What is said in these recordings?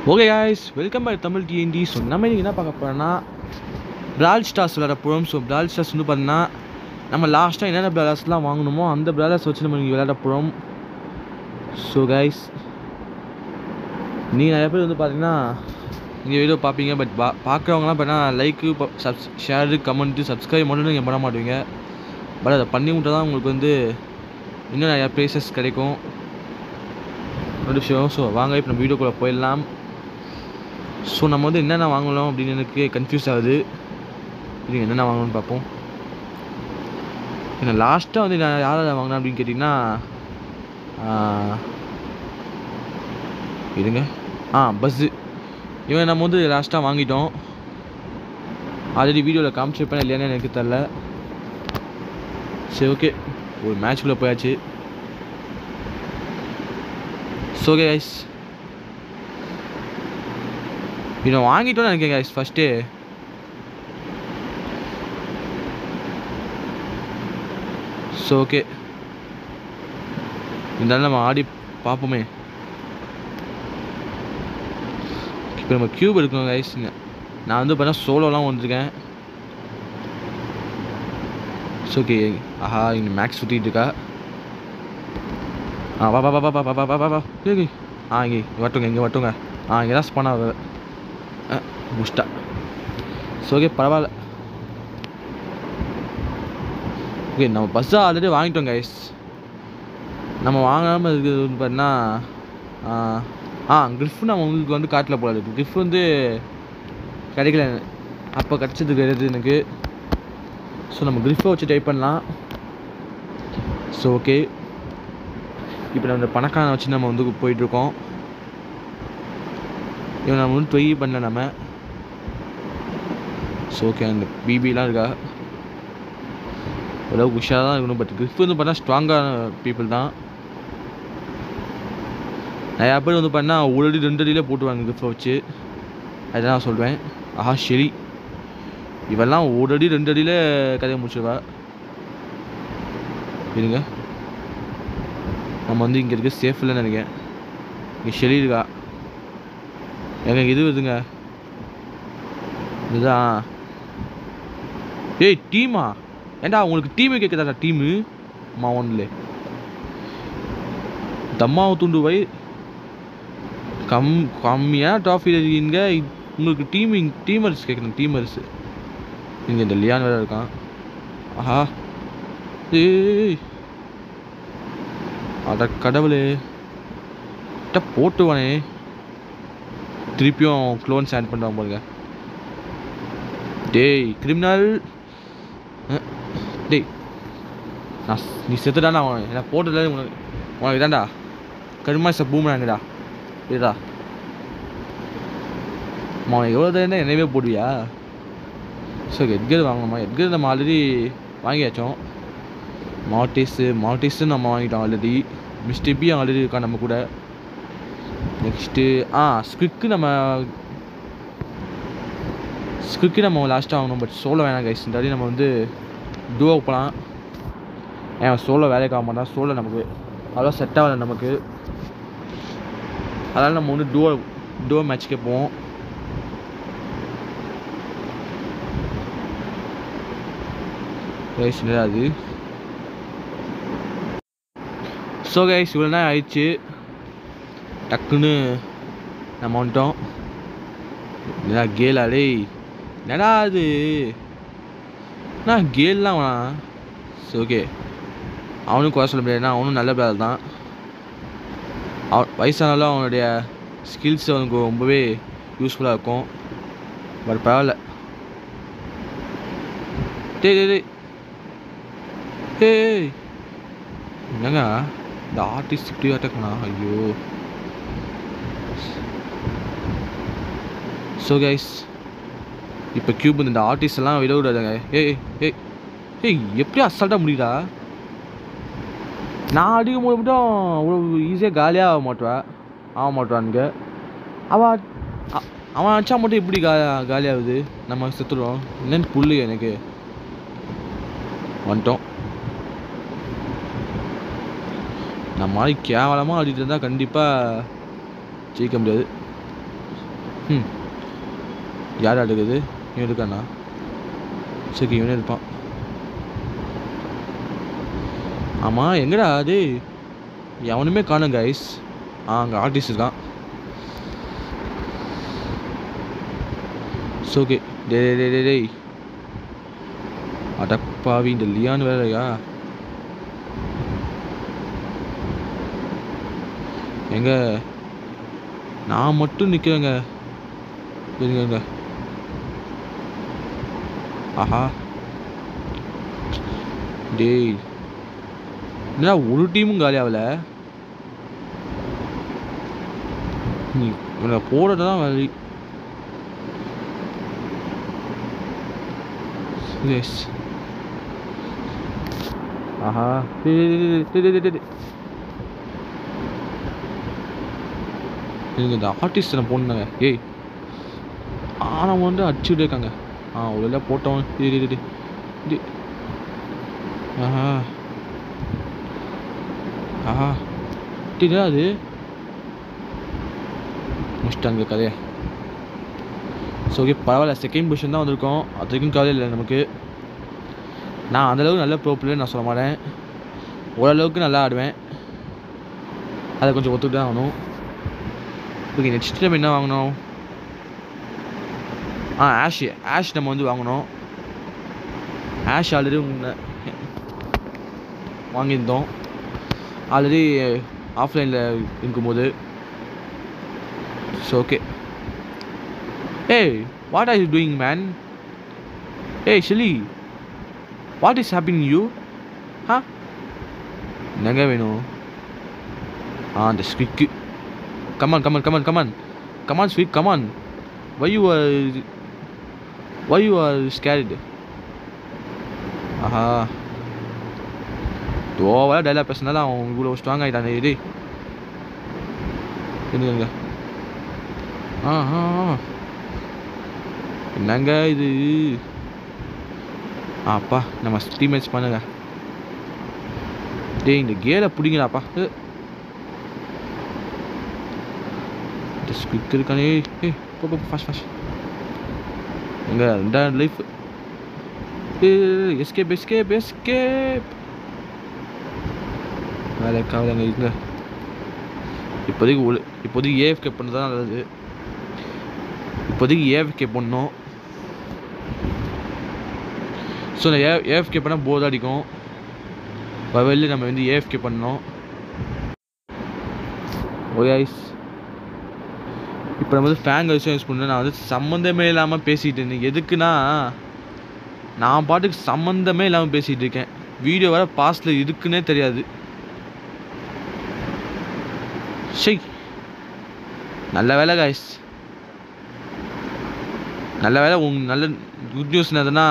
Okay guys welcome by Tamil TNT so நம்ம இன்றைக்கி என்ன பார்க்க போகிறோன்னா பிரால் ஸ்டார்ஸ் விளையாட போகிறோம் ஸோ பிரால் ஸ்டார்ஸ் வந்து பார்த்தீங்கன்னா நம்ம லாஸ்ட்டாக என்னென்ன பிராலர்ஸ்லாம் வாங்கணுமோ அந்த பிராலர்ஸ் வச்சு நம்ம இன்றைக்கி விளையாட போகிறோம் ஸோ கைஸ் நீங்கள் நிறைய பேர் வந்து பார்த்தீங்கன்னா இந்த வீடியோ பார்ப்பீங்க பட் பா பார்க்குறவங்களாம் பார்த்தீங்கன்னா like subs share comment subscribe மட்டும் நீங்கள் பண்ண மாட்டீங்க பட் அதை பண்ணி விட்டால் தான் உங்களுக்கு வந்து இன்னும் நிறையா ப்ளேசஸ் கிடைக்கும் ஒரு விஷயம் ஸோ வாங்க இப்போ நம்ம வீடியோக்குள்ளே போயிடலாம் ஸோ நம்ம வந்து என்னென்ன வாங்கலாம் அப்படின்னு எனக்கு கன்ஃபியூஸ் ஆகுது இது என்னென்ன வாங்கணும்னு பார்ப்போம் என்ன லாஸ்ட்டாக வந்து நான் யாரை வாங்கினேன் அப்படின்னு கேட்டிங்கன்னா ஆஹ், இருங்க ஆ பஸ்ஸு இவன் நம்ம வந்து லாஸ்ட்டாக வாங்கிட்டோம் ஆல்ரெடி வீடியோவில் காமிச்சிருப்பேன் இல்லையானு எனக்கு தெரில சரி ஓகே ஒரு மேட்ச்குள்ளே போயாச்சு ஸோ கைஸ் இதை வாங்கிட்டோன்னு நினைக்கிறேன் கைஸ் ஃபஸ்ட்டு ஸோ ஓகே இருந்தாலும் நம்ம ஆடி பார்ப்போமே இப்போ நம்ம க்யூப் எடுக்கணும் கைஸ் நான் வந்து பார்த்தா சோலோலாம் வந்திருக்கேன் ஸோ ஓகே ஆஹா இங்கே மேக்ஸ் சுற்றிட்டு இருக்கா ஆ வா வா வா வா வா வா வா வா வா ஏய் ஆ இங்கே வரட்டுங்க இங்கே வரட்டுங்க ஆ இங்கே தான் ஸ்பான் ஆகுது முஷ்டா ஸோ ஓகே பரவாயில்ல ஓகே நம்ம பஸ்ஸை ஆல்ரெடி வாங்கிட்டோம் கைஸ் நம்ம வாங்காமல் இருக்கிறது வந்து பார்த்தீங்கன்னா ஆ கிரிஃப் நம்ம உங்களுக்கு வந்து காட்டில் போல இருக்கு கிரிஃப் வந்து கிடைக்கல அப்போ கிடச்சது கிடையாது எனக்கு ஸோ நம்ம கிரிஃபை வச்சு டைப் பண்ணலாம் ஸோ ஓகே இப்போ நம்ம இந்த பணக்காரனை வச்சு நம்ம வந்து போயிட்டுருக்கோம் இவன் நம்ம வந்து ட்ரை பண்ணல நம்ம ஸோ ஓகே அந்த பிபிலாம் இருக்கா ஓரளவுக்கு உஷாராக தான் இருக்கணும் பட் கிரிஃப் வந்து பார்த்தா ஸ்ட்ராங்கான பீப்புள் தான் நிறையா பேர் வந்து பார்த்தா ஒரு அடி ரெண்டு அடியிலே போட்டுவாங்க கிரிஃபை வச்சு அதுதான் நான் சொல்வேன் ஆஹா சரி இவெல்லாம் ஒரு அடி ரெண்டு அடியில் கதையை முடிச்சிடுவா இருங்க நம்ம வந்து இங்கே இருக்க சேஃப் இல்லைன்னு நினைக்கிறேன் இங்கே ஷெலி இருக்கா எங்க இது வருதுங்க இதுதான் ஏய் டீமா ஏண்டா உங்களுக்கு டீமு கேட்குதாடா டீமு மாவன்ல தம்மாவை துண்டு வை கம் கம்மியான ட்ராஃபி இருக்கீங்க உங்களுக்கு டீம் டீமர்ஸ் கேட்குறேன் டீமர்ஸ் இங்கே இந்த லியான் வேறு இருக்கான் ஆஹா ஏய் அட கடவுளே கிட்ட போட்டுவானே திருப்பியும் க்ளோன்ஸ் ஆட் பண்ணுவாங்க பாருங்க டேய் கிரிமினல் டேய் நான் ஸ்- நீ செத்துடானா அவன் என்ன போட்டதில்ல உனக்கு உனக்கு இதான்டா கருமாச பூமராங்கடா இதுடா அவன் எவ்வளோ தான் என்னவே போடுவியா ஸோ எட்கர் வாங்கணுமா எட்கர் நம்ம ஆல்ரெடி வாங்கியாச்சோம் மார்டிஸு மார்டிஸு நம்ம வாங்கிட்டோம் ஆல்ரெடி மிஸ்டர் பி ஆல்ரெடி இருக்கா நம்ம கூட நெக்ஸ்ட்டு ஆ ஸ்குக்கு நம்ம ஸ்குக்கு நம்ம லாஸ்ட்டாக வாங்கணும் பட் சோலோ வேணாம் கைஸ் இந்த வாட்டி நம்ம வந்து டூவோ போகலாம் ஏன் சோலோ வேலைக்கு ஆக மாட்டான் சோலோ நமக்கு அவ்வளோ செட் ஆகலை நமக்கு அதனால் நம்ம வந்து டூவோ டூவோ மேட்ச்க்கே போவோம் கைஸ் என்னடா அது ஸோ கைஸ் இவ்வளோ நேரம் ஆயிடுச்சு டக்குன்னு நம்ம வந்துட்டோம் என்னடா கேலா டேய் என்னடா அது நான் கேல்லாம் வேணாம் சரி ஓகே அவனும் குறை சொல்ல முடியாதுன்னா அவனும் நல்ல பிளேயர் தான் அவன் வயசானாலும் அவனுடைய ஸ்கில்ஸ் அவனுக்கு ரொம்பவே யூஸ்ஃபுல்லாக இருக்கும் பட் பரவாயில்ல டேய் டேய் டேய் ஏய் என்னங்க இந்த ஆர்டிஸ்ட் இப்படி அட்டாக் பண்ணா ஐயோ ஸோ கைஸ் இப்போ கியூப் இந்த ஆர்டிஸ்ட் எல்லாம் விட விடாதுங்க ஏய் ஏய் ஏய் எப்படி அசால்ட்டாக முடியுதா நான் அடிக்கும் போது மட்டும் அவ்வளோ ஈஸியாக காலியாக ஆக மாட்டுவா ஆக மாட்டானுங்க அவன் அ- அவன் அடிச்சா மட்டும் எப்படி கா காலியாகுது நம்ம செத்துடுறோம் என்னன்னு புல்லு எனக்கு வந்துட்டோம் நம்ம மாதிரி கேவலமாக ஆடிட்டு இருந்தால் கண்டிப்பாக ஜெயிக்க முடியாது ம் யார் அடுக்குது இவன் இருக்கானா சரி இவனே இருப்பான் ஆமாம் எங்கடா அது எவனுமே காணும் கைஸ் ஆ அங்கே ஆர்டிஸ்ட் இருக்கான் ஸோ ஓகே டே டே டே டேய் அடப்பாவி இந்த லியான் வேறயா எங்க நான் மட்டும் நிற்கிறேங்க இருங்க ஆஹா டேய் என்னடா ஒரு டீமும் காலி ஆகல நீ இவனை போடுறது தான் வழி எஸ் ஆஹா டேய் டேய் டேய் டேய் டேய் டேய் நீங்கள் இந்த ஆர்டிஸ்ட்டை போடணுங்க ஏய் ஆனால் வந்து அடிச்சுட்டு இருக்காங்க ஆ உள்ள போட்டவன் இது இது இது ஆஹா ஆஹா இது அது முடிச்சிட்டாங்க கதையை ஸோ ஓகே பரவாயில்ல செகண்ட் பொசிஷன் தான் வந்திருக்கோம் அது வரைக்கும் கவலை இல்லை நமக்கு நான் அந்தளவுக்கு நல்ல ப்ரோ பிளேயர் நான் சொல்ல மாட்டேன் ஓரளவுக்கு நல்லா ஆடுவேன் அதை கொஞ்சம் ஒத்துக்கிட்டு தான் ஆகணும் ஓகே நெக்ஸ்ட் டைம் என்ன வாங்கணும் ஆ ஆஷ் ஆஷ் நம்ம வந்து வாங்கணும் ஆஷ் ஆல்ரெடி வாங்கியிருந்தோம் ஆல்ரெடி ஆஃப்லைனில் இருக்கும்போது so okay hey what are you doing man hey Shelly what is happening you ஆ என்னங்க வேணும் ஆ அந்த ஸ்விக்கு come on come on come on come on come on ஸ்விக் come on why you are why you are scared ஆஹா ஓவரா டைலாக் பேசினால அவன் இவ்வளோ ஸ்ட்ராங் ஆகிட்டானே இது என்னங்க ஆஹா என்னங்க இது ஆ, அப்பா நம்ம டீம்மேட்ஸ் பண்ணுங்க டேய் இந்த கேலை பிடிங்கடாப்பா ஏ. இந்த ஸ்குவிக் இருக்கானே ஏ போ போ ஃபாஸ்ட் ஃபாஸ்ட் எங்க ரெண்டாயிரம் லைஃப் எஸ்கேப் எஸ்கேப் எஸ்கேப் வேலை கவலைங்க இங்க இப்போதைக்கு ஒழு இப்போதைக்கு ஏஎஃப்கே பண்ணது தான் நல்லது இப்போதைக்கு ஏஎஃப்கே பண்ணோம் ஸோ நான் ஏ ஏஎஃப்கே பண்ணால் போர் அடிக்கும் வெளில நம்ம வந்து ஏஎஃப்கே பண்ணோம் ஓயாய்ஸ் இப்போ நம்ம வந்து ஃபேன் விஷயம் யூஸ் பண்ணேன் நான் வந்து சம்மந்தமே இல்லாமல் பேசிகிட்டு இருந்தேன் எதுக்குன்னா நான் பாட்டுக்கு சம்மந்தமே இல்லாமல் பேசிகிட்டு இருக்கேன் வீடியோ வர பாஸ்டில் இருக்குன்னே தெரியாது ஷை நல்ல வேலை காய்ஸ் நல்ல வேலை உங் நல்ல குட் நியூஸ் என்னதுன்னா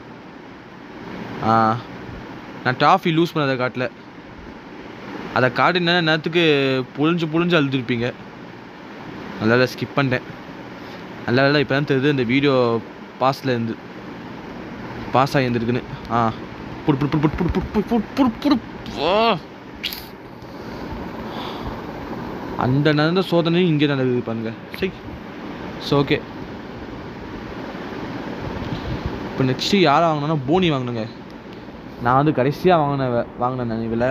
ஆ, நான் டாஃபி லூஸ் பண்ணதை காட்டல அதை காட்டினா நேரத்துக்கு புழிஞ்சு புழிஞ்சு அழுதுருப்பீங்க நல்ல வேலை ஸ்கிப் பண்ணிட்டேன் நல்ல வேலை இப்போ தான் தெரியுது இந்த வீடியோ பாஸில் இருந்து பாஸ் ஆகி இருந்திருக்குன்னு ஆ புடு புடு புடு புடு புடு புடு புடு புடு புடு ஆ. அந்த நடந்த சோதனையும் இங்கே நடக்குது பாருங்க சரி ஸோ ஓகே இப்போ நெக்ஸ்ட்டு யாரை வாங்கினோன்னா போனி வாங்கினுங்க நான் வந்து கடைசியாக வாங்கின வே- வாங்கின நினைவில்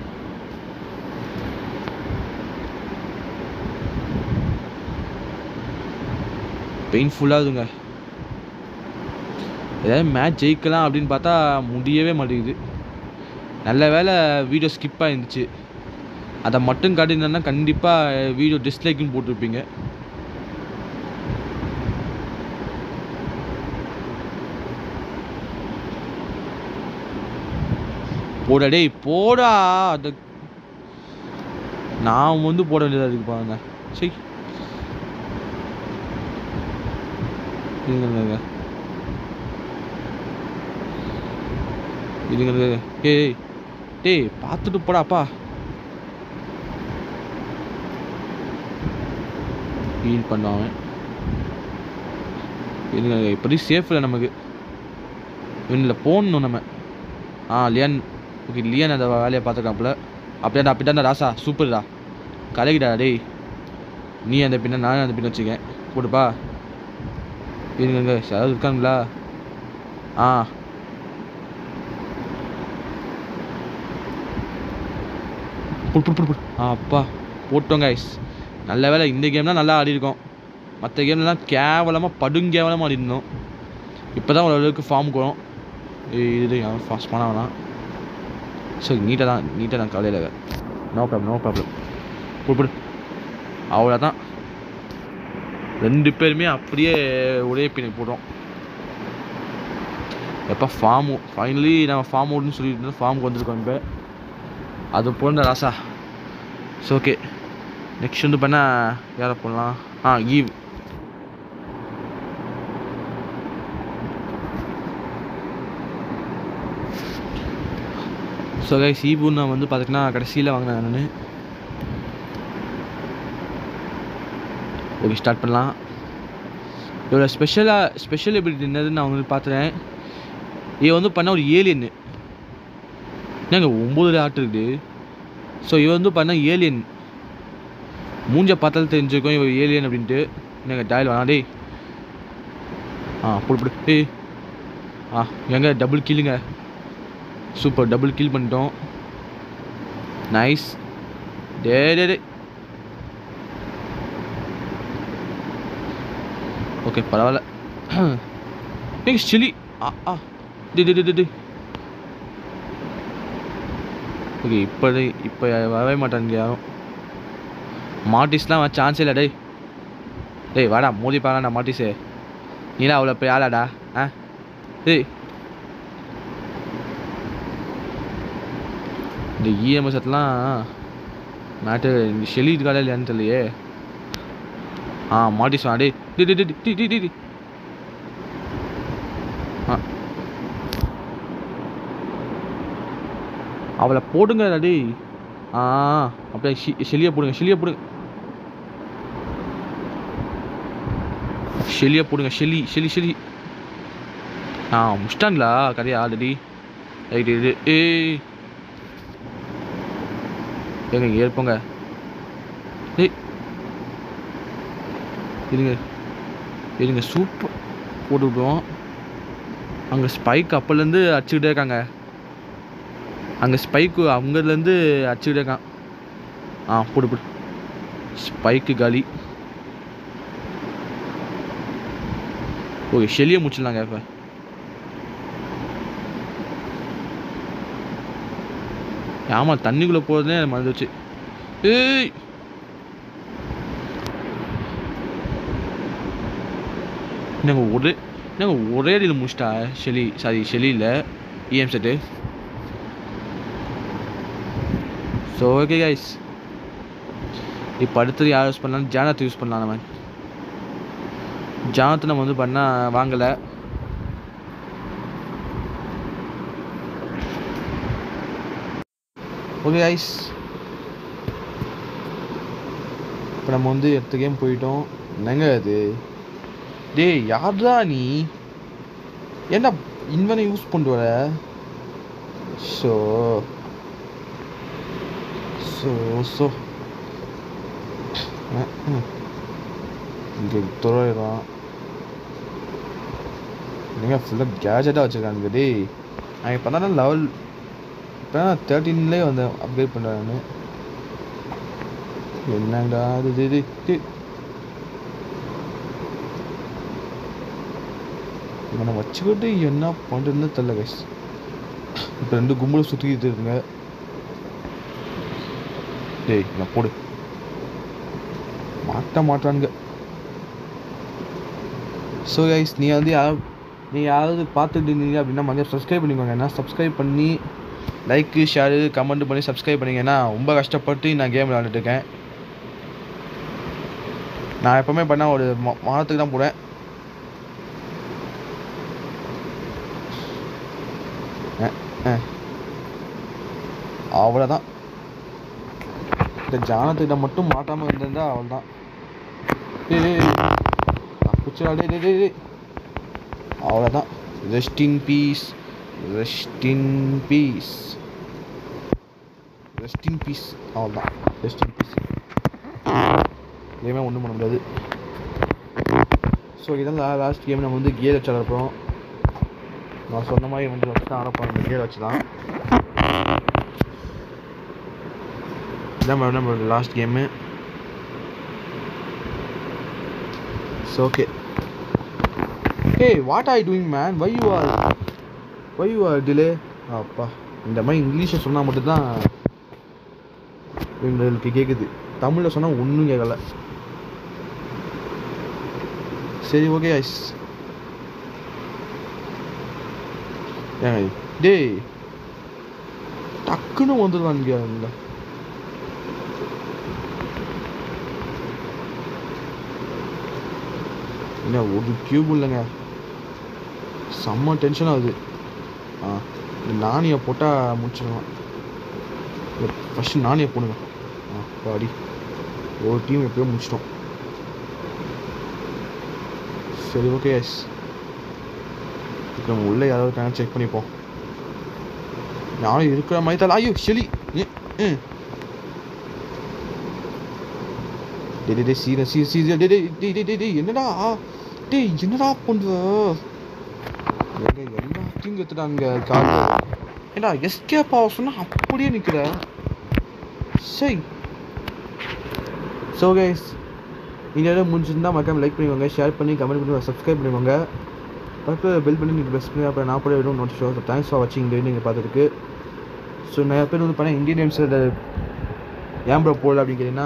பெயின்ஃபுல்லாகுதுங்க ஏதாவது மேட்ச் ஜெயிக்கலாம் அப்படின்னு பார்த்தா முடியவே மாட்டேங்குது நல்ல வேளை வீடியோ ஸ்கிப் ஆயிருந்துச்சு அதை மட்டும் காட்டியிருந்தேன்னா கண்டிப்பாக வீடியோ டிஸ்லைக்குன்னு போட்டிருப்பீங்க போடா டேய் போடா அந்த நான் வந்து போட வேண்டியதாக இருக்கு பாருங்க சரி இருங்க இருங்க. இருங்க இருங்க. ஏய் டேய் பார்த்துட்டு போடாப்பா ஹீல் பண்ணாவன் இருங்க இப்போதைக்கு சேஃப் இல்லை நமக்கு இவனில் போடணும் நம்ம ஆ லியான் ஓகே லியான் அந்த வேலையை பார்த்துருக்காப்புல அப்படியாடா அப்படிதான்டா ராசா சூப்பர்டா கலகிடா டேய் நீ அந்த பின்ன நான் அந்த பின்ன வச்சுக்கேன் போட்டுப்பா இருங்க யாராவது இருக்காங்களா ஆ புட் புட் புட் புட் ஆ அப்பா போட்டோம் கைஸ் நல்ல வேளை இந்த கேம்லாம் நல்லா ஆடி இருக்கோம் மற்ற கேம்லாம் கேவலமாக படுங்கேவலமாக ஆடி இருந்தோம் இப்போ தான் ஓரளவுக்கு ஃபார்முக்கு வரும் ஏய், இது யாரும் ஃபாஸ்ட் பண்ண வேணாம் சரி நீட்டாக தான் நீட்டாக தான் கவலையில் நோ ப்ராப்ளம் நோ ப்ராப்ளம் போடு போடு அவ்வளோதான் ரெண்டு பேருமே அப்படியே ஒரே பின்னை போடுறோம் எப்போ ஃபார்மு ஃபைனலி நம்ம ஃபார்ம் அவுட்னு சொல்லிட்டு இருந்தோம் ஃபார்முக்கு வந்திருக்கோம் இப்போ அது போன்ற ராசா ஸோ ஓகே நெக்ஸ்ட் வந்து பண்ண யாரை போடலாம் ஆ ஈவ் ஸோ கைஸ் ஈபு நான் வந்து பார்த்திங்கன்னா கடைசியில் வாங்கினேன் நான் ஓகே ஸ்டார்ட் பண்ணலாம் இதோட ஸ்பெஷலாக ஸ்பெஷல் எபிலிட்டி என்னதுன்னு நான் வந்து பார்த்துறேன் இது வந்து பண்ண ஒரு ஏலியன் என்னங்க ஒம்பது ஆட்டு இருக்குது ஸோ இவன் வந்து பண்ண ஏலியன் மூஞ்ச பார்த்தாலும் தெரிஞ்சிருக்கும் இவன் ஏலியன் அப்படின்ட்டு என்னங்க டயல் வேணாம் டேய் ஆ புடு புடு டேய் ஆ எங்க டபுள் கில்லுங்க சூப்பர் டபுள் கில் பண்ணிட்டோம் நைஸ் டே டே டே ஓகே பரவாயில்ல ஏய் சிலி ஆ ஆ டி டி டி டி டி ஓகே இப்போ இப்போ வரவே மாட்டாங்க யாரும் மாட்டிஸ்லாம் சான்ஸே இல்லை டேய் டேய் வாடா மோதி பாக்கலாம்டா மாட்டிஸு நீலாம் அவ்வளோ போய் ஆளாடா ஆ டேய் இந்த இஎம்எஸ் எல்லாம் மேட்டு இந்த ஷெலி இருக்காடா இல்லையான்னு தெரியலையே ஆ மாட்டிஸ் வா டேய் டி டி டி டி டி டி டி ஆ அவளை போடுங்க டேய் ஆ அப்படியே ஷி ஷெலியை போடுங்க ஷெலியை போடுங்க ஷெலியை போடுங்க ஷெலி ஷெலி ஷெலி ஆ முடிச்சிட்டாங்களா கதையா ஆல்ரெடி ரைட் இது ஏய் ஏங்க ஏற்போங்க ஏய் இருங்க இருங்க சூப்பர் போட்டு விடுவோம் அங்கே ஸ்பைக் அப்போலேருந்து அடிச்சுக்கிட்டே இருக்காங்க அங்கே ஸ்பைக்கு அங்கேருந்து அடிச்சுக்கிட்டே இருக்கான் ஆ போடு போடு ஸ்பைக்கு காலி ஓகே ஷெல்லியை முடிச்சிடலாங்க இப்போ ஆமா தண்ணிக்குள்ளே போகிறதே மறந்துச்சு ஏய் என்னங்க ஒரே என்னங்க ஒரே அடியில் முடிச்சிட்டா ஷெலி சாரி ஷெலி இல்லை இஎம் செட்டு ஸோ ஓகே கைஸ் இப்போ அடுத்தது யார் யூஸ் பண்ணலாம் ஜானத்தை யூஸ் பண்ணலாம் நம்ம ஜானத்தை நம்ம வந்து பண்ணால் வாங்கலை ஓகே கைஸ் இப்போ நம்ம வந்து அடுத்த கேம் போயிட்டோம் என்னங்க அது டேய் யார்டா நீ என்ன இன்வனை யூஸ் பண்ணிட்டு வர ஸோ ஸோ ஸோ இங்கே துறையிறான் நீங்கள் ஃபுல்லாக கேஜெட்டாக வச்சுருக்கானுங்க டேய் நான் இப்போ தான் லெவல் இப்போ தான் தேர்ட்டீன்லேயே வந்தேன் அப்கிரேட் பண்ணுறேன் நான் என்னடா இது இது இது இவனை வச்சுக்கிட்டு என்ன பண்ணுறதுன்னு தெரில கைஸ் இப்போ ரெண்டு கும்பலும் சுற்றிக்கிட்டு இருக்குங்க டேய் நான் போடு மாட்ட மாட்டானுங்க ஸோ கைஸ் நீ வந்து யாராவது நீ யாராவது பார்த்துட்டு இருந்தீங்க அப்படின்னா மதியம் சப்ஸ்கிரைப் பண்ணிக்கோங்க ஏன்னா சப்ஸ்கிரைப் பண்ணி லைக்கு ஷேரு கமெண்ட் பண்ணி சப்ஸ்கிரைப் பண்ணிங்கன்னா ரொம்ப கஷ்டப்பட்டு நான் கேம் விளாண்டுட்டு இருக்கேன் நான் எப்போவுமே பண்ணால் ஒரு மா மாதத்துக்கு தான் போடுவேன் அவ்வளோதான் இந்த ஜானத்திட்ட மட்டும் மாட்டாமல் இருந்திருந்தா அவ்வளோதான் தப்பிச்சா டே டே டே அவ்வளோதான் rest in peace rest in peace rest in peace அவ்வளோதான் ரெஸ்ட் இன் பீஸ் கேமே ஒன்றும் பண்ண முடியாது ஸோ இதான் லாஸ்ட் கேம் நம்ம வந்து கியர் வச்சு ஆடப்போம் நான் சொன்ன மாதிரி வந்து வச்சு தான் ஆடப்போம் அந்த கியர் வச்சு தான் இதான் நம்ம last game so okay Hey, what are you doing, man? Why you are, why you are delay? அப்பா இந்த மாதிரி இங்கிலீஷை சொன்னால் மட்டும்தான் எங்களுக்கு கேட்குது தமிழில் சொன்னால் ஒன்றும் கேட்கல சரி ஓகே ஐஸ் ஏங்க டேய் டக்குன்னு வந்துடுவானுங்க அவங்க என்ன ஒரு கியூப் இல்லைங்க செம்ம டென்ஷன் ஆகுது ஆ இந்த நாணியை போட்டால் முடிச்சிடலாம் ஃபஸ்ட்டு நாணியை போடுங்க ஆ பாடி ஒரு டீம் எப்படியோ முடிச்சிட்டோம் சரி ஓகே எஸ் இப்போ நம்ம உள்ளே யாராவது இருக்காங்க செக் பண்ணிப்போம் யாரும் இருக்கிற மாதிரி தான் ஐயோ செலி ம் டே டே டே சீர சீ சீ டே டே டே டே டே டே என்னடா டேய் என்னடா பண்ணுவ எங்க எல்லாத்தையும் கத்துட்டாங்க கால் ஏடா எஸ்கேப் ஆக சொன்னா அப்படியே நிக்கிற சரி ஸோ கைஸ் இந்த இடம் முடிஞ்சிருந்தா மறக்காம லைக் பண்ணிக்கோங்க ஷேர் பண்ணி கமெண்ட் பண்ணி சப்ஸ்கிரைப் பண்ணிக்கோங்க பக்கத்தில் பெல் பண்ணி நீங்கள் பெஸ்ட் பண்ணி அப்புறம் நான் போட விடும் நோட் ஷோ தேங்க்ஸ் ஃபார் வாட்சிங் இந்த நீங்கள் பார்த்ததுக்கு ஸோ நிறைய பேர் வந்து பார்த்தா இந்தியன் கேம்ஸில் ஏன் ப்ரோ போடல அப்படின்னு கேட்டிங்கன்னா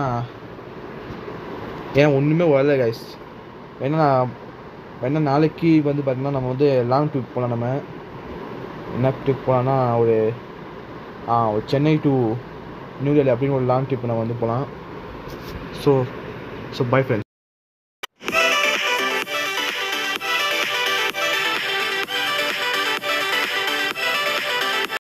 ஏன் ஒன்றுமே வரல கைஸ் வேணா வேணா நாளைக்கு வந்து பார்த்தீங்கன்னா நம்ம வந்து லாங் ட்ரிப் போகலாம் நம்ம என்ன ட்ரிப் போகலான்னா ஒரு ஆ ஒரு சென்னை டு நியூ டெல்லி அப்படின்னு ஒரு லாங் ட்ரிப் நம்ம வந்து போகலாம் ஸோ ஸோ பை ஃப்ரெண்ட்ஸ்